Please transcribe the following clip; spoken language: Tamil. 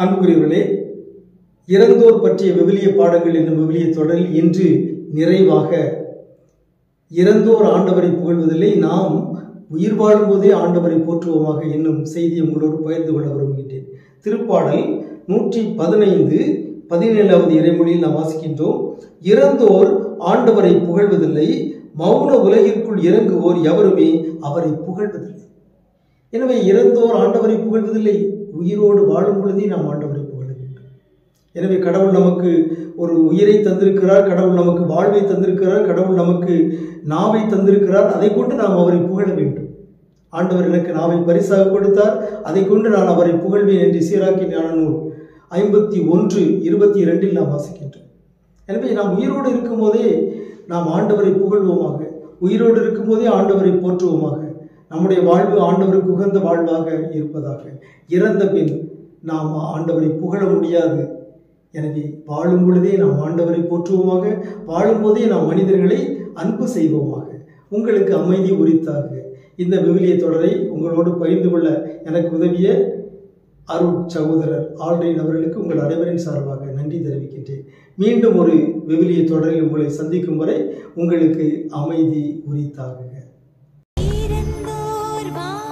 அன்புக்குரியவர்களே இறந்தோர் பற்றிய விவிலிய பாடங்கள் என்னும் விவிலிய தொடரில் இன்று நிறைவாக இறந்தோர் ஆண்டவரை புகழ்வதில்லை நாம் உயிர் வாழும்போதே ஆண்டவரை போற்றுவோமாக என்னும் செய்தியை உங்களோடு பகிர்ந்து கொள்ள விரும்புகின்றேன் திருப்பாடல் நூற்றி பதினைந்து பதினேழாவது இறைமொழியில் நாம் வாசிக்கின்றோம் இறந்தோர் ஆண்டவரை புகழ்வதில்லை மௌன உலகிற்குள் இறங்குவோர் எவருமே அவரை புகழ்வதில்லை எனவே இறந்தோர் ஆண்டவரை புகழ்வதில்லை உயிரோடு வாழும் பொழுதே நாம் ஆண்டவரை புகழ வேண்டும் எனவே கடவுள் நமக்கு ஒரு உயிரை தந்திருக்கிறார் கடவுள் நமக்கு வாழ்வை தந்திருக்கிறார் கடவுள் நமக்கு நாவை தந்திருக்கிறார் அதை கொண்டு நாம் அவரை புகழ வேண்டும் ஆண்டவர் எனக்கு நாவை பரிசாக கொடுத்தார் அதை கொண்டு நான் அவரை புகழ்வேன் என்று சீராக்கி ஞான நூல் ஐம்பத்தி ஒன்று இருபத்தி இரண்டில் நாம் வாசிக்கின்றோம் எனவே நாம் உயிரோடு இருக்கும்போதே நாம் ஆண்டவரை புகழ்வோமாக உயிரோடு இருக்கும்போதே ஆண்டவரை போற்றுவோமாக நம்முடைய வாழ்வு ஆண்டவருக்கு உகந்த வாழ்வாக இருப்பதாக இறந்த பின் நாம் ஆண்டவரை புகழ முடியாது எனவே வாழும் பொழுதே நாம் ஆண்டவரை போற்றுவோமாக வாழும்போதே நாம் மனிதர்களை அன்பு செய்வோமாக உங்களுக்கு அமைதி உரித்தாக இந்த விவிலிய தொடரை உங்களோடு பகிர்ந்து கொள்ள எனக்கு உதவிய அருள் சகோதரர் ஆல்ரெயின் அவர்களுக்கு உங்கள் அனைவரின் சார்பாக நன்றி தெரிவிக்கின்றேன் மீண்டும் ஒரு விவிலிய தொடரில் உங்களை சந்திக்கும் வரை உங்களுக்கு அமைதி உரித்தாக இறந்தோர் வா